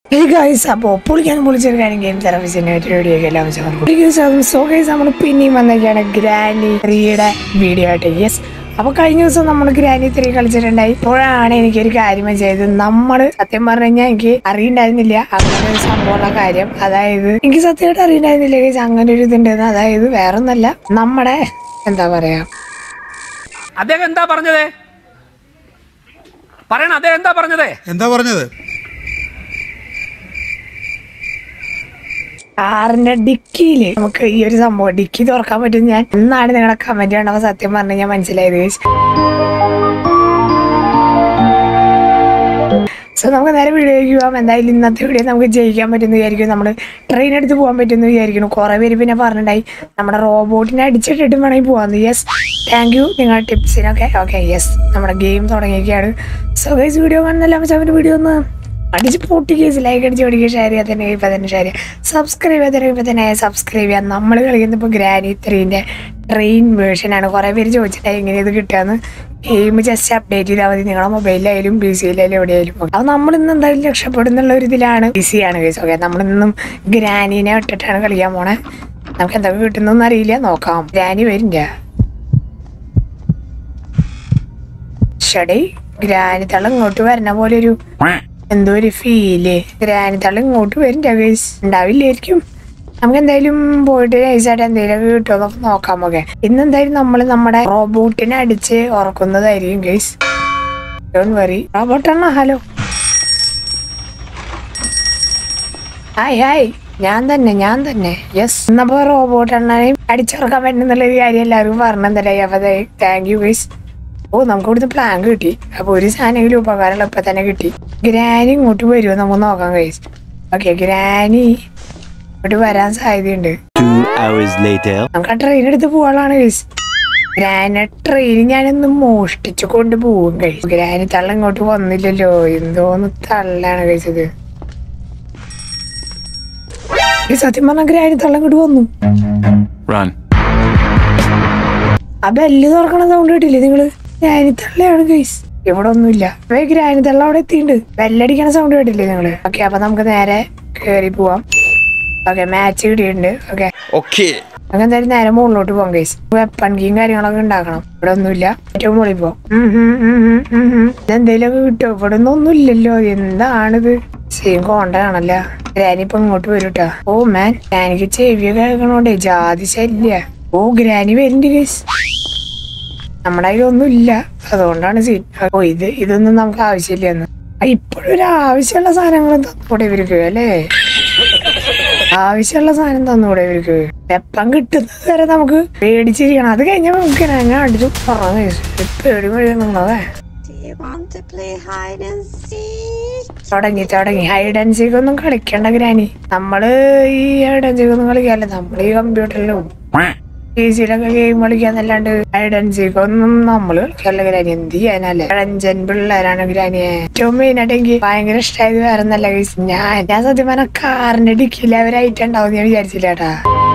Hey guys അപ്പോൾ പൊളിക്കാൻ പൊളിച്ചൊരു കാര്യം ഗെയിം തെറപ്പിച്ചിന്റെ ഒരു വീഡിയോ ഒക്കെ എല്ലാം വെച്ചാൽ സോ ഗൈസ് നമ്മൾ പിന്നെയും വന്നൊക്കെയാണ് ഗ്രാനി ത്രീയുടെ വീഡിയോ ആയിട്ട് യെസ് അപ്പൊ കഴിഞ്ഞ ദിവസം നമ്മൾ ഗ്രാനി ത്രീ കളിച്ചിട്ടുണ്ടായി ഇപ്പോഴാണ് എനിക്കൊരു കാര്യം ചെയ്തത് നമ്മൾ സത്യം പറഞ്ഞു കഴിഞ്ഞാൽ എനിക്ക് അറിയണ്ടായിരുന്നില്ല അങ്ങനെ ഒരു സംഭവമുള്ള കാര്യം അതായത് എനിക്ക് സത്യമായിട്ട് അറിയണ്ടായിരുന്നില്ല ഗൈസ് അങ്ങനെ ഒരു ഇതുണ്ടെന്ന് അതായത് വേറൊന്നല്ല നമ്മുടെ എന്താ പറയാ അദ്ദേഹം എന്താ പറഞ്ഞത് പറയണ അദ്ദേഹം എന്താ പറഞ്ഞത് എന്താ പറഞ്ഞത് കാറിന്റെ ഡിക്കിയില് നമുക്ക് ഈ ഒരു സംഭവം ഡിക്കി തുറക്കാൻ പറ്റും ഞാൻ എന്നാണ് നിങ്ങളുടെ കമന്റ് കണ്ടപ്പോ സത്യം പറഞ്ഞ ഞാൻ മനസ്സിലായത് guys. സോ നമുക്ക് നേരെ വീഡിയോയ്ക്ക് പോകാം എന്തായാലും ഇന്നത്തെ വീഡിയോ നമുക്ക് ജയിക്കാൻ പറ്റുന്ന വിചാരിക്കും നമ്മൾ ട്രെയിൻ എടുത്ത് പോകാൻ പറ്റുമെന്ന് വിചാരിക്കുന്നു കുറെ പേര് പിന്നെ പറഞ്ഞിട്ടുണ്ടായി നമ്മുടെ റോബോട്ടിനെ അടിച്ചിട്ടിട്ട് വേണമെങ്കിൽ പോകാമെന്ന് യെസ് താങ്ക് യു നിങ്ങളുടെ ടിപ്സിനൊക്കെ ഓക്കെ യെസ് നമ്മുടെ ഗെയിം തുടങ്ങിയൊക്കെയാണ് സോ ഗൈസ് വീഡിയോ കാണുന്നല്ല അവൻ്റെ വീഡിയോ ഒന്ന് അടിച്ച് പൊട്ടി കേസ് ലൈക്ക് അടിച്ച് പഠിക്കുക ഷെയർ ചെയ്യാൻ തന്നെ ഇപ്പം തന്നെ ഷെയർ ചെയ്യുക സബ്സ്ക്രൈബ് ചെയ്ത് ഇപ്പം തന്നെ സബ്സ്ക്രൈബ് ചെയ്യാം നമ്മൾ കളിക്കുന്നത് ഇപ്പോൾ ഗ്രാനി ത്രീൻ്റെ ട്രെയിൻ വേർഷനാണ് കുറേ പേര് ചോദിച്ചിട്ടായി എങ്ങനെ ഇത് കിട്ടുകയെന്ന് ഗെയിം ജസ്റ്റ് അപ്ഡേറ്റ് ചെയ്താൽ മതി നിങ്ങളുടെ മൊബൈലിലായാലും പി സിയിലായാലും എവിടെയായാലും ഓക്കെ അപ്പോൾ നമ്മൾ ഇന്ന് എന്തായാലും രക്ഷപ്പെടുന്നുള്ള ഒരു ഇതിലാണ് ബിസിയാണ് കേസ് ഓക്കെ നമ്മളിന്നും ഗ്രാനീനെ ഇട്ടിട്ടാണ് കളിക്കാൻ പോണേ നമുക്ക് എന്തൊക്കെ കിട്ടുന്നൊന്നും അറിയില്ല നോക്കാം ഗ്രാനി വരില്ല ഷടേ ഗ്രാനി തള്ള ഇങ്ങോട്ട് വരണ പോലെ ഒരു എന്തോ ഒരു ഫീല് ഗ്രാനി തള്ള ഇങ്ങോട്ട് വരും ഗൈസ് ഉണ്ടാവില്ലായിരിക്കും നമുക്ക് എന്തായാലും പോയിട്ട് നൈസായിട്ട് എന്തെങ്കിലും കിട്ടുമോ എന്നൊക്കെ നോക്കാം ഓക്കെ ഇന്ന് എന്തായാലും നമ്മൾ നമ്മുടെ റോബോട്ടിനെ അടിച്ച് ഉറക്കുന്നതായിരിക്കും ഗൈസ് ഡോൺ വറി റോബോട്ടാണോ ഹലോ ഹായ് ഹായ് ഞാൻ തന്നെ ഞാൻ തന്നെ യെസ് എന്നപ്പോ റോബോട്ട് എണ്ണനെയും അടിച്ചുറക്കാൻ പറ്റുന്നുള്ളൊരു കാര്യം എല്ലാവർക്കും പറഞ്ഞെന്തല്ലേ അപ്പൊ താങ്ക് യു ഗൈസ് ഓ നമുക്ക് ഇവിടുന്ന് പ്ലാൻ കിട്ടി അപ്പൊ ഒരു സാധനമെങ്കിലും ഉപകാരമുള്ള ഇപ്പൊ തന്നെ കിട്ടി ഗ്രാനി ഇങ്ങോട്ട് വരുമോ നമുക്ക് നോക്കാം ഗൈസ് ഓക്കെ ഗ്രാനി ഇങ്ങോട്ട് വരാൻ സാധ്യതയുണ്ട് Two hours later. നമുക്ക് ആ ട്രെയിൻ എടുത്ത് പോവാളാണ് ഗൈസ് ഗ്രാന ട്രെയിൻ ഞാനൊന്ന് മോഷ്ടിച്ചു കൊണ്ട് പോവും ഗൈസ് ഗ്രാനി തള്ള ഇങ്ങോട്ട് വന്നില്ലല്ലോ എന്തോന്ന് തള്ളാണ് കഴിച്ചത് ഈ സത്യം പറഞ്ഞ ഗ്രാനി തള്ള ഇങ്ങോട്ട് വന്നു Run. ആ ബെല്ല് തുറക്കണ സൗണ്ട് കേട്ടില്ലേ നിങ്ങള് ഗ്രാനി തള്ളയാണ് ഗൈസ് ഇവിടെ ഒന്നുമില്ല അപ്പൊ ഗ്രാനി തള്ള അവിടെ എത്തിയിട്ടുണ്ട് ബെല്ലടിക്കണ സൗണ്ട് കേട്ടില്ലേ നിങ്ങള് ഓക്കെ അപ്പൊ നമുക്ക് നേരെ കേറി പോവാം ഓക്കെ മാച്ച് കിട്ടിയിട്ടുണ്ട് ഓക്കെ Okay. നമുക്ക് എന്തായാലും നേരെ മുകളിലോട്ട് പോകാം കേസ് വെപ്പൺ കീയും കാര്യങ്ങളൊക്കെ ഉണ്ടാക്കണം ഇവിടെ ഒന്നുമില്ല ഏറ്റവും മുകളിൽ പോവാം എന്തെങ്കിലുമൊക്കെ കിട്ടുമോ ഇവിടെ ഒന്നും ഒന്നുമില്ലല്ലോ എന്താണിത് സെയിം കോണ്ടാണല്ല ഗ്രാനി ഇപ്പൊ ഇങ്ങോട്ട് വരും ട്ടാ ഓ മാൻ ഗ്രാനിക്ക് ചെവിയൊക്കെ കേൾക്കണോണ്ടേ ജാതി ശല്യ ഓ ഗ്രാനി വരുന്നുണ്ട് കേസ് നമ്മുടെ കയ്യിലൊന്നും ഇല്ല അതുകൊണ്ടാണ് സീൻ ഓ ഇത് ഇതൊന്നും നമുക്ക് ആവശ്യമില്ലെന്ന് ഇപ്പോഴും ഒരു ആവശ്യമുള്ള സാധനങ്ങൾ തന്നൂടെ ഇവർക്ക് അല്ലേ ആവശ്യമുള്ള സാധനം തന്നൂടെ ഇവർക്ക് വെപ്പം കിട്ടുന്നത് വരെ നമുക്ക് പേടിച്ചിരിക്കണം അത് കഴിഞ്ഞാൽ നമുക്ക് ഞാൻ അടിച്ചു പറഞ്ഞു പേടി വഴിയുന്നുള്ളതേ Do you want to play hide and seek? തുടങ്ങി തുടങ്ങി ഹൈഡ് ആൻഡ് സീക്ക് ഒന്നും കളിക്കണ്ട ഗ്രാനി നമ്മള് ഈ ഹൈഡ് ആൻഡ് സീക്ക് ഒന്നും കളിക്കാല്ല നമ്മൾ ഈ കമ്പ്യൂട്ടറിലും പി സിയിലൊക്കെ ഗെയിം കളിക്കാന്നല്ലാണ്ട് ഹൈഡ് ആൻഡ് സീക്ക് ഒന്നും നമ്മള് കളിക്കാല്ല ഗ്രാനി എന്ത് ചെയ്യാനല്ലേ പഴഞ്ചൻ പിള്ളേരാണ് ഗ്രാനിയെ ഏറ്റവും മെയിൻ ആയിട്ട് എനിക്ക് ഭയങ്കര ഇഷ്ടമായത് വേറെ ഒന്നല്ല guys. ഞാൻ ഞാൻ സത്യം പറഞ്ഞ കാറിന്റെ ഡിക്കിൽ അവരായിട്ടുണ്ടാവും ഞാൻ വിചാരിച്ചില്ല കേട്ടാ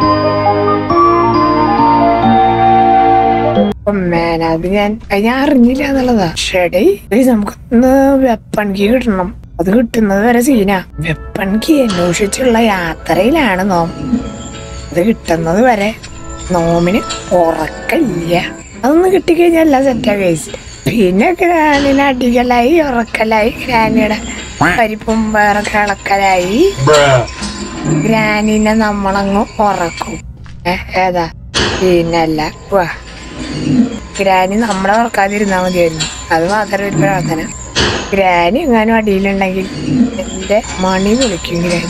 മേന അത് ഞാൻ അത് ഞാൻ അറിഞ്ഞില്ല എന്നുള്ളതാ ഷെഡേ നമുക്കൊന്ന് വെപ്പൺ കീ കിട്ടണം അത് കിട്ടുന്നത് വരെ സീനാ വെപ്പൺ കീ അന്വേഷിച്ചുള്ള യാത്രയിലാണ് നോം അത് കിട്ടുന്നത് വരെ നോമിന് ഉറക്കല്ല അതൊന്ന് കിട്ടിക്കഴിഞ്ഞാൽ എല്ലാം സെറ്റാ കേസ് പിന്നെ ഗ്രാനിനെ അടിക്കലായി ഉറക്കലായി ഗ്രാനിയുടെ പരിപ്പും വേറെ കിളക്കലായി ഗ്രാനിനെ നമ്മളങ്ങ് ഉറക്കും ഏ, ഏതാ പിന്നല്ല വാ ഗ്രാനി നമ്മളെ ഉറക്കാതിരുന്നാ മതിയായിരുന്നു അത് മാത്രമേ ഒരു പ്രാർത്ഥന ഗ്രാനി എങ്ങാനും അടിയിലുണ്ടെങ്കിൽ എന്റെ മണി വിളിക്കും ഗ്രാനി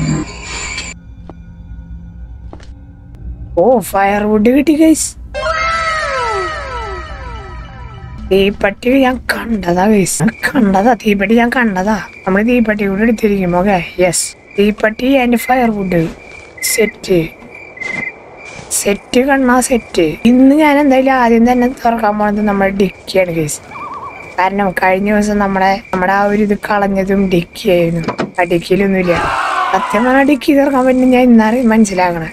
ഓ ഫയർവുഡ് കിട്ടി ഗൈസ് തീപ്പട്ടി ഞാൻ കണ്ടതാ ഗൈസ് കണ്ടതാ തീപ്പട്ടി ഞാൻ കണ്ടതാ നമ്മൾ തീപ്പട്ടി കൂടെ എടുത്തിരിക്കും ഓക്കെ യെസ് തീപ്പട്ടി ആൻഡ് ഫയർവുഡ് സെറ്റ് സെറ്റ് കണ്ണാ സെറ്റ് ഇന്ന് ഞാൻ എന്തായാലും ആദ്യം തന്നെ തുറക്കാൻ പോണത് നമ്മുടെ ഡിക്കിയാണ് കേസ് കാരണം കഴിഞ്ഞ ദിവസം നമ്മുടെ നമ്മുടെ ആ ഒരു ഇത് കളഞ്ഞതും ഡിക്കി ആയിരുന്നു ആ ഡിക്കിയിലൊന്നുമില്ല സത്യം പറഞ്ഞാൽ ഡിക്കി തുറക്കാൻ പറ്റും ഞാൻ ഇന്നറി മനസ്സിലാക്കണേ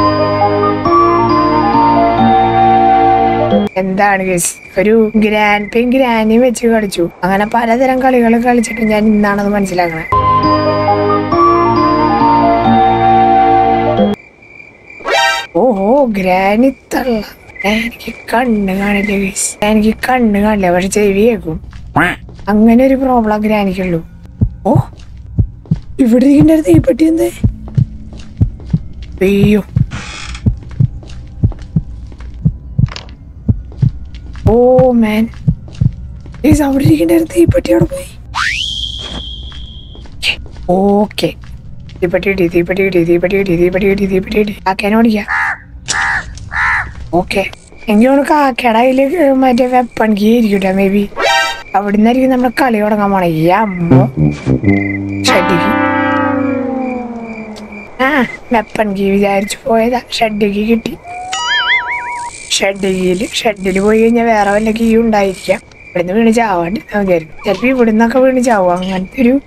എന്താണ് കേസ് ഒരു ഗ്രാൻഡ് പേയും ഗ്രാനിയും വെച്ച് കളിച്ചു അങ്ങനെ പലതരം കളികൾ കളിച്ചിട്ട് ഞാൻ ഇന്നാണത് മനസ്സിലാക്കണേ ഗ്രാനി തള്ള എനിക്ക് കണ്ണ് കാണില്ല ഗൈസ് എനിക്ക് കണ്ണ് കാണില്ല പക്ഷെ ചെവി കേൾക്കും അങ്ങനെ ഒരു പ്രോബ്ലം ഗ്രാനിക്കുള്ളൂ ഓ ഇവിടെ ഇരിക്കേണ്ട തീപ്പെട്ടി എന്തേ അയ്യോ ഓ മാൻ ഗൈസ് അവിടെ ഇരിക്കേണ്ട തീപ്പെട്ടി അവിടെ പോയി ഓക്കെ തീപ്പെട്ടി കിട്ടി തീപ്പെട്ടി കിട്ടി തീപ്പെട്ടി കിട്ടി തീപ്പെട്ടി കിട്ടി തീപ്പെട്ടി കിട്ടി കാക്കേനെ ഓടിക്കാം ഓക്കെ എനിക്ക് തോന്നുന്നു കാക്കയുടെ കയ്യില് മറ്റേ വെപ്പൺ കീ ആയിരിക്കട്ടെ മേ ബി അവിടെ നിന്നായിരിക്കും നമ്മുടെ കളി തുടങ്ങാൻ പോണേ ഈ അമ്മ ഷഡിക്ക് ആ വെപ്പൺ കീ വിചാരിച്ചു പോയതാ ഷഡിക്ക് കിട്ടി ഷഡിക്കില് ഷഡില് പോയി കഴിഞ്ഞാൽ വേറെ വല്ല കീ ഉണ്ടായിരിക്കാം ഇവിടുന്ന് വീണ് ചാവാണ്ട് ഞാൻ വിചാരിക്കും ചിലപ്പോ ഇവിടുന്നൊക്കെ വീണ് ചാവും അങ്ങനത്തെ ഒരു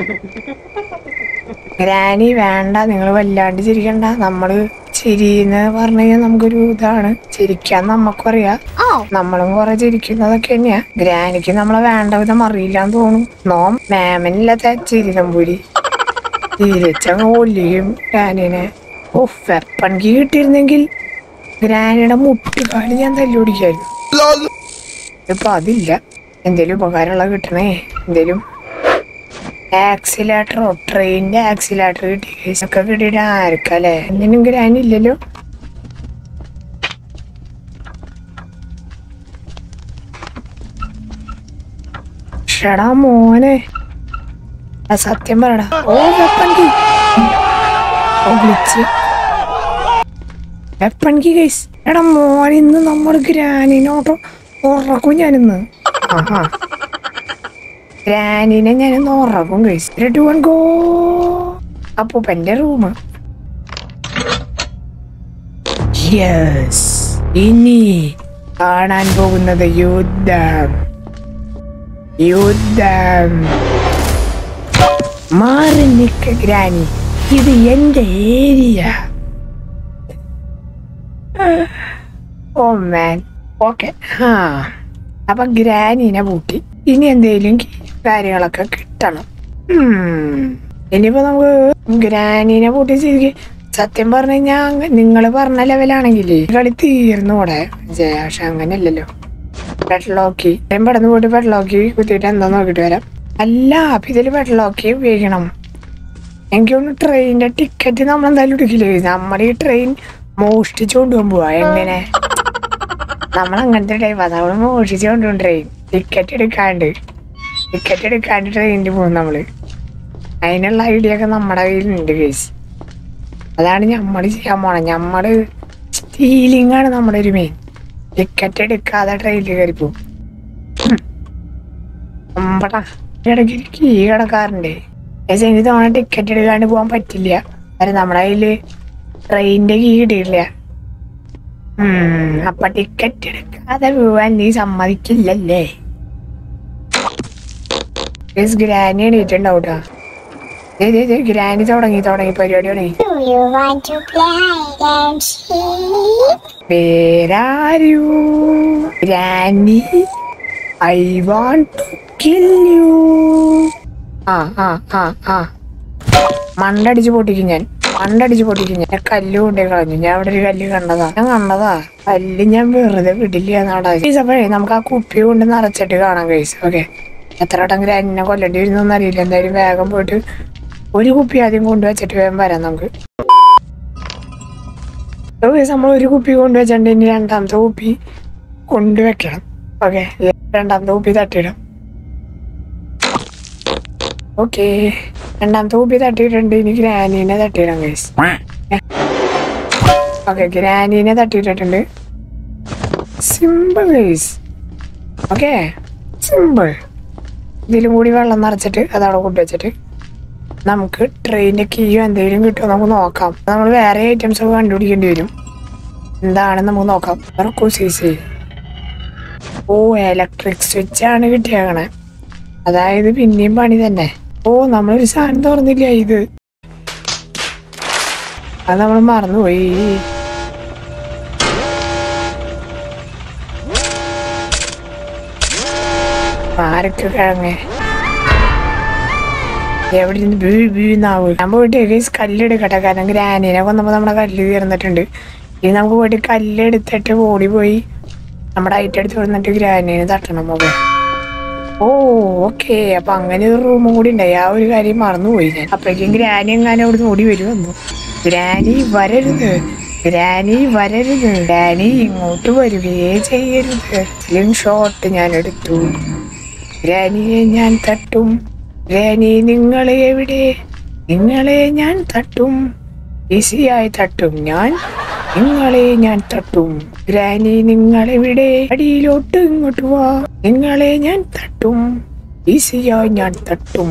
ഗ്രാനി വേണ്ട നിങ്ങൾ വല്ലാണ്ട് ചിരിക്കണ്ട നമ്മള് ചിരിന്ന് പറഞ്ഞു കഴിഞ്ഞാൽ നമുക്കൊരു ഇതാണ് ചിരിക്കാൻ നമുക്കറിയാം നമ്മളും കുറെ ചിരിക്കുന്നതൊക്കെ തന്നെയാ ഗ്രാനിക്ക് നമ്മളെ വേണ്ട വിധം അറിയില്ലാന്ന് തോന്നും നോം മാമനില്ലാത്ത ചിരി നമ്പൂരി തിരിച്ചങ്ങ് ഒല്ലിയും ഗ്രാനിനെ ഓ വെപ്പൺക്ക് കിട്ടിയിരുന്നെങ്കിൽ ഗ്രാനിയുടെ മുട്ടുകാല് ഞാൻ തല്ലുപിടിക്കായിരുന്നു ഇപ്പൊ അതില്ല എന്തേലും ഉപകാരമുള്ള കിട്ടണേ എന്തേലും ആക്സിലേറ്ററോ ട്രെയിനിന്റെ ആക്സിലേറ്റർ കിട്ടി ഒക്കെ കിട്ടിയിട്ട് ആർക്കല്ലേ എന്തിനും ഗ്രാനില്ലല്ലോ ഷടാ മോനെ ആ സത്യം പറയടാ ഓ വെപ്പൺകി ഓ വിളിച്ച് വെപ്പൺകി ഗൈസ് എടാ മോൻ ഇന്ന് നമ്മുടെ ഗ്രാനിനോട്ടോ ഉറക്കും ഞാനിന്ന് ആഹാ ഗ്രാനിനെ ഞാനിന്ന് ഉറക്കും ഗൈസ് ടു വൺ ഗോ അപ്പൂപ്പന്റെ റൂം യെസ് ഇനി കാണാൻ പോകുന്നത് യുദ്ധം യുദ്ധം മാറി നിക്ക ഗ്രാനി ഇത് എന്റെ ഏരിയ ഓ മാൻ ഓക്കെ ആ അപ്പൊ ഗ്രാനിനെ പൂട്ടി ഇനി എന്തേലും കി- കാര്യങ്ങളൊക്കെ കിട്ടണം ഉം. ഇനിയിപ്പോ നമുക്ക് ഗ്രാനിനെ പൂട്ടി ശരിക്കും സത്യം പറഞ്ഞു കഴിഞ്ഞാൽ നിങ്ങൾ പറഞ്ഞ ലെവലാണെങ്കിലേ കളി തീർന്നു കൂടെ പക്ഷെ അങ്ങനെയല്ലല്ലോ പെട്ലോക്കി ഞാൻ പെടന്ന് പോയിട്ട് പെട്ലോക്കി കുത്തിയിട്ട് എന്താ നോക്കിട്ട് വരാം അല്ല അപ്പൊ ഇതില് പെട്ലോക്കി ഉപയോഗിക്കണം എനിക്ക് തോന്നുന്നു ട്രെയിനിന്റെ ടിക്കറ്റ് നമ്മൾ എന്തായാലും എടുക്കില്ലേ നമ്മുടെ ഈ ട്രെയിൻ മോഷ്ടിച്ചു കൊണ്ടുപോകാൻ പോവാ എങ്ങനെ നമ്മൾ അങ്ങനത്തെ ടൈപ്പാ നമ്മൾ മോഷിച്ചു കൊണ്ടുപോകും ട്രെയിൻ ടിക്കറ്റ് എടുക്കാണ്ട് ടിക്കറ്റ് എടുക്കാണ്ട് ട്രെയിനിൽ പോകും നമ്മള് അതിനുള്ള ഐഡിയ ഒക്കെ നമ്മുടെ കയ്യിലുണ്ട് കേസ് അതാണ് നമ്മൾ ചെയ്യാൻ പോണത് നമ്മള് സ്റ്റീലിംഗ് ആണ് നമ്മുടെ ഒരു മെയിൻ ടിക്കറ്റ് എടുക്കാതെ ട്രെയിനിൽ കയറി പോകും അമ്പടാ ഇടയ്ക്ക് കീ കിടക്കാറുണ്ട് പക്ഷെ എനിക്ക് തോന്നുന്നു ടിക്കറ്റ് എടുക്കാണ്ട് പോകാൻ പറ്റില്ല കാരണം നമ്മുടെ കയ്യില് ട്രെയിനിന്റെ കീ കിട്ടിയില്ല ഉം, അപ്പൊ ടിക്കറ്റ് എടുക്കാതെ പോവാൻ നീ സമ്മതിക്കില്ലല്ലേ ഗ്രാനി എണീറ്റുണ്ടാവും കേട്ടോ ഗ്രാനി തുടങ്ങി തുടങ്ങി പരിപാടി തുടങ്ങി Do you want to play hide and seek? പേരാരു granny I want to kill you ആ ആ ആ ആ മണ്ടടിച്ച് പൊട്ടിക്കും ഞാൻ മണ്ടടിച്ച് പൊട്ടിക്കും ഞാൻ കല്ല് കൊണ്ടേ കളഞ്ഞു ഞാൻ അവിടെ ഒരു കല്ല് കണ്ടതാ ഞാൻ കണ്ടതാ കല്ല് ഞാൻ വെറുതെ വിടില്ല എന്നാടാ അപ്പോഴേ നമുക്ക് ആ കുപ്പി കൊണ്ട് നിറച്ചിട്ട് കാണാം കഴിച്ചു ഓക്കെ എത്ര വട്ടം ഗ്രാനിനെ കൊല്ലേണ്ടി വരുന്നൊന്നും അറിയില്ല എന്തായാലും വേഗം പോയിട്ട് ഒരു കുപ്പി ആദ്യം കൊണ്ടുവച്ചിട്ട് വേഗം വരാം നമുക്ക് ഒരു ദിവസം നമ്മൾ ഒരു കുപ്പി കൊണ്ടുവച്ചിട്ടുണ്ട് ഇനി രണ്ടാമത്തെ കുപ്പി കൊണ്ടുവെക്കണം ഓക്കെ രണ്ടാമത്തെ കുപ്പി തട്ടിയിടാം ഓക്കെ രണ്ടാമത്തെ കുപ്പി തട്ടിയിട്ടുണ്ട് ഇനി ഗ്രാനീനെ തട്ടിയിടാം ഗൈസ് ഓക്കെ ഗ്രാനീനെ തട്ടിയിട്ടിട്ടുണ്ട് സിമ്പിൾ ഗൈസ് ഓക്കെ സിമ്പിൾ ഇതിലും കൂടി വെള്ളം നിറച്ചിട്ട് അതവിടെ കൊണ്ടുവച്ചിട്ട് നമുക്ക് ട്രെയിനിന്റെ കീയോ എന്തെങ്കിലും കിട്ടുമോ നമുക്ക് നോക്കാം നമ്മൾ വേറെ ഐറ്റംസ് ഒക്കെ കണ്ടുപിടിക്കേണ്ടി വരും എന്താണെന്ന് നമുക്ക് നോക്കാം ഇറക്കൂ സി സി ഓ ഇലക്ട്രിക് സ്വിച്ച് ആണ് കിട്ടിയേക്കണേ അതായത് പിന്നെയും പണി തന്നെ ഓ നമ്മളൊരു സാധനം തുറന്നില്ല ഇത് അത് നമ്മൾ മറന്നുപോയി ആരൊക്കെ കിഴങ്ങേ എവിടെ നിന്ന് ബീ ബീന്നാവും ഞാൻ പോയിട്ട് ഗൈസ് കല്ലെടുക്കട്ടെ കാരണം ഗ്രാനീനെ കൊന്നപ്പോൾ നമ്മുടെ കല്ല് തീർന്നിട്ടുണ്ട് ഇനി നമുക്ക് പോയിട്ട് കല്ലെടുത്തിട്ട് ഓടി പോയി നമ്മുടെ ഐറ്റം എടുത്ത് വന്നിട്ട് ഗ്രാനീന് തട്ടണം മുഖം ഓ ഓക്കെ അപ്പൊ അങ്ങനെ ഒരു റൂമും കൂടി ഉണ്ടായി ആ ഒരു കാര്യം മറന്നുപോയി ഞാൻ അപ്പോഴേക്കും ഗ്രാനി എങ്ങാനും അവിടുന്ന് ഓടി വരുമെന്നു ഗ്രാനി വരരുത് ഗ്രാനി വരരുത് ഗ്രാനി ഇങ്ങോട്ട് വരികയേ ചെയ്യരുത് സ്ലിം ഷോട്ട് ഞാൻ എടുത്തു ഗ്രാനിയെ ഞാൻ തട്ടും ഗ്രാനി നിങ്ങളെ എവിടെ നിങ്ങളെ ഞാൻ തട്ടും ഈസിയായി തട്ടും ഞാൻ നിങ്ങളെ ഞാൻ തട്ടും ഗ്രാനി നിങ്ങളെവിടെ അടിയിലോട്ട് ഇങ്ങോട്ട് വാ നിങ്ങളെ ഞാൻ തട്ടും ഈസിയായി ഞാൻ തട്ടും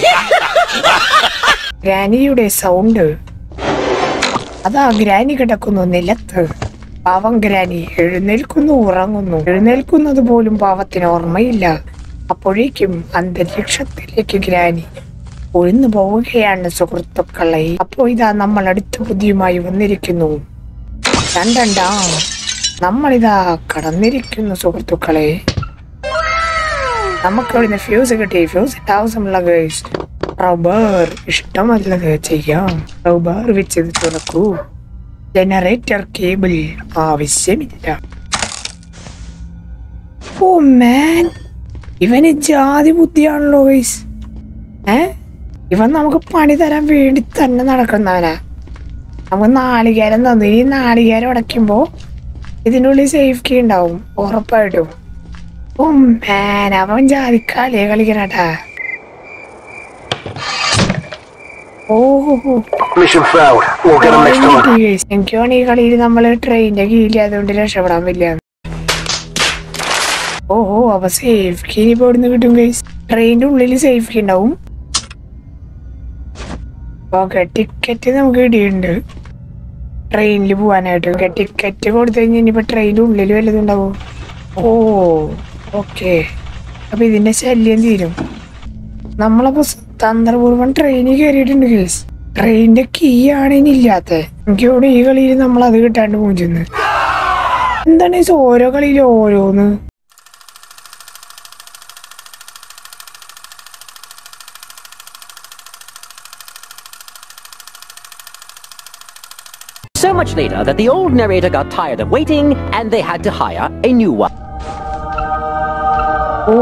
ഗ്രാനിയുടെ സൗണ്ട് അതാ ഗ്രാനി കിടക്കുന്നു നിലത്ത് പാവം ഗ്രാനി എഴുന്നേൽക്കുന്നു ഉറങ്ങുന്നു എഴുന്നേൽക്കുന്നത് പോലും പാവത്തിന് ഓർമ്മയില്ല അപ്പോഴേക്കും അന്തരീക്ഷത്തിലേക്ക് ഗ്രാനി ഒഴിഞ്ഞു പോവുകയാണ് സുഹൃത്തുക്കളെ അപ്പോ ഇതാ നമ്മൾ അടുത്ത ബുദ്ധിയുമായി വന്നിരിക്കുന്നു രണ്ടണ്ടാ നമ്മളിതാ കടന്നിരിക്കുന്നു സുഹൃത്തുക്കളെ നമുക്ക് ഇവിടുന്ന് ഫ്യൂസ് കിട്ടി ഫ്യൂസിന്റെ ആവശ്യമുള്ള ഗേഴ്സ് റബ്ബർ ഇഷ്ടമല്ലത് ചെയ്യാം റബ്ബർ വെച്ചത് തുറക്കൂ ജനറേറ്റർ കേബിൾ ആവശ്യമില്ല ഓ മാൻ ഇവന് ജാതി ബുദ്ധിയാണല്ലോ ഗൈസ് ഏ ഇവൻ നമുക്ക് പണി തരാൻ വേണ്ടി തന്നെ നടക്കുന്നവനാ നമുക്ക് നാളികേരം തന്നു ഈ നാളികേരം ഉടയ്ക്കുമ്പോ ഇതിനുള്ളിൽ സേഫ് കീ ഉണ്ടാവും ഉറപ്പായിട്ടും ഓ മാൻ അവൻ ജാതിക്കാലേ കളിക്കണട്ടാ ഓ Mission failed. We'll get them next time. എനിക്ക് വേണം ഈ കളിയിൽ നമ്മള് ട്രെയിനിന്റെ കീഴിൽ അതുകൊണ്ട് രക്ഷപ്പെടാൻ പറ്റില്ല ഓഹോ അപ്പൊ സേഫ് കീ ഇപ്പൊ ഇവിടുന്ന് കിട്ടും ഗൈസ് ട്രെയിനിന്റെ ഉള്ളിൽ സേഫ് കീ ഉണ്ടാവും ഓക്കെ ടിക്കറ്റ് നമുക്ക് കിട്ടിയിട്ടുണ്ട് ട്രെയിനിൽ പോവാനായിട്ട് ഓക്കെ ടിക്കറ്റ് കൊടുത്തു കഴിഞ്ഞാൽ ഇനിയിപ്പോ ട്രെയിനിന്റെ ഉള്ളിൽ വല്ലതും ഉണ്ടാവും ഓ ഓക്കെ അപ്പൊ ഇതിന്റെ ശല്യം തീരും നമ്മളപ്പോ സ് തന്ത്രപൂർവ്വം ട്രെയിനിൽ കയറിയിട്ടുണ്ട് കേസ് ട്രെയിനിന്റെ കീ ആണ് ഇനി ഇല്ലാത്ത എനിക്ക് ഇവിടെ ഈ കളിയിൽ നമ്മൾ അത് കിട്ടാണ്ട് മൂഞ്ചുന്നത് എന്താണ് ഈ ഓരോ കളിയിലും ഓരോന്ന് So much later that the old narrator got tired of waiting and they had to hire a new one. ഓ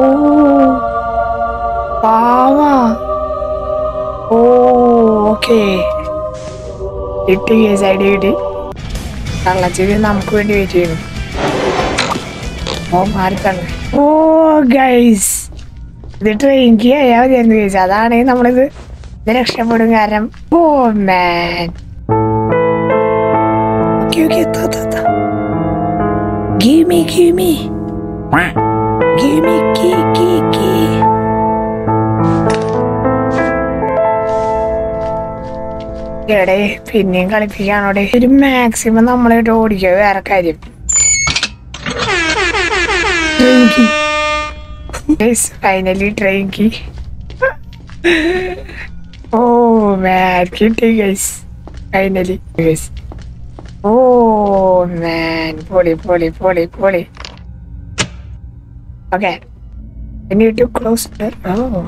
പാവാ ഓ ഓക്കെ കിട്ടി കേസ് ഐഡിയ കിട്ടി കള്ളച്ചിരി നമുക്ക് വേണ്ടി വെയിറ്റ് ചെയ്യുന്നു ഓ മാറിത്തള്ളു ഓ ഗൈസ് ഇത് ട്രെയിൻ കീ ആയാൽ മതിയായിരുന്നു കേസ് അതാണ് നമ്മളിത് ഇത് രക്ഷപ്പെടും കാരണം ഓ മാൻ ഓക്കെ ഓക്കെ താ താ താ Give me, give me. Give me key, key, key. എടേ പിന്നെയും കളിപ്പിക്കാണോടെ ഒരു മാക്സിമം നമ്മളായിട്ട് ഓടിക്കുക വേറെ കാര്യം ഫൈനലി ട്രെയിൻ കി ഓ മാൻ കിട്ടി guys finally guys oh man പൊളി പൊളി പൊളി പൊളി okay I need to close the oh.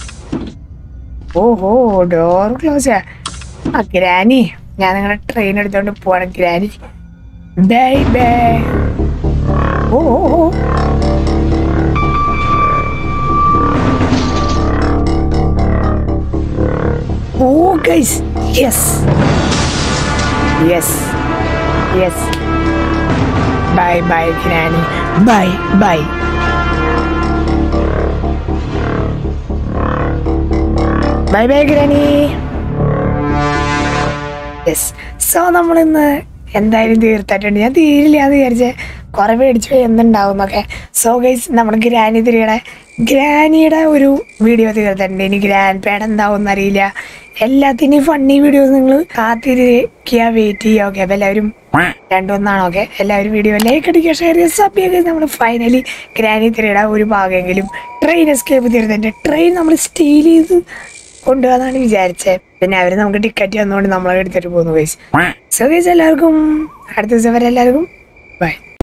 ഓഹോ ഡോർ ക്ലോസ് ആ ഗ്രാനി ഞാൻ നിങ്ങളുടെ ട്രെയിൻ എടുത്തോണ്ട് പോവാണ് ഗ്രാനി ബൈ ബൈ ഓ ഓ, ഓ. ഓ guys yes yes yes bye bye granny bye bye bye bye granny yes so നമ്മളിന്ന് എന്തായാലും തീർത്തിട്ടുണ്ട് ഞാൻ തീരില്ല എന്ന് വിചാരിച്ചേ കുറെ മേടിച്ചു പോയി എന്തുണ്ടാവും എന്നൊക്കെ സോ ഗൈസ് നമ്മൾ ഗ്രാനി തിരിയുടെ ഗ്രാനിയുടെ ഒരു വീഡിയോ തീർത്തിട്ടുണ്ട് ഇനി ഗ്രാൻഡ് പാഡ് എന്താവും എന്നറിയില്ല എല്ലാത്തിനും ഫണ്ണി വീഡിയോസ് നിങ്ങൾ കാത്തിരിക്കുക വെയിറ്റ് ചെയ്യുക ഓക്കെ അപ്പം എല്ലാവരും രണ്ടൊന്നാണ് ഓക്കെ എല്ലാവരും വീഡിയോ ലൈക്ക് അടിക്കുക ഷെയർ ചെയ്യുക സബ് ചെയ്യുക നമ്മൾ ഫൈനലി ഗ്രാനി തിരിയുടെ ഒരു ഭാഗമെങ്കിലും ട്രെയിൻ എസ്കേപ്പ് തീർത്തിട്ടുണ്ട് ട്രെയിൻ നമ്മൾ സ്റ്റീൽ ചെയ്ത് കൊണ്ടുപോകാന്നാണ് വിചാരിച്ചത് പിന്നെ അവര് നമുക്ക് ടിക്കറ്റ് തന്നുകൊണ്ട് നമ്മളെ എടുത്തിട്ട് പോകുന്നു ഗൈസ് സോ ഗൈസ് എല്ലാവർക്കും അടുത്ത ദിവസം വരെ എല്ലാവർക്കും ബൈ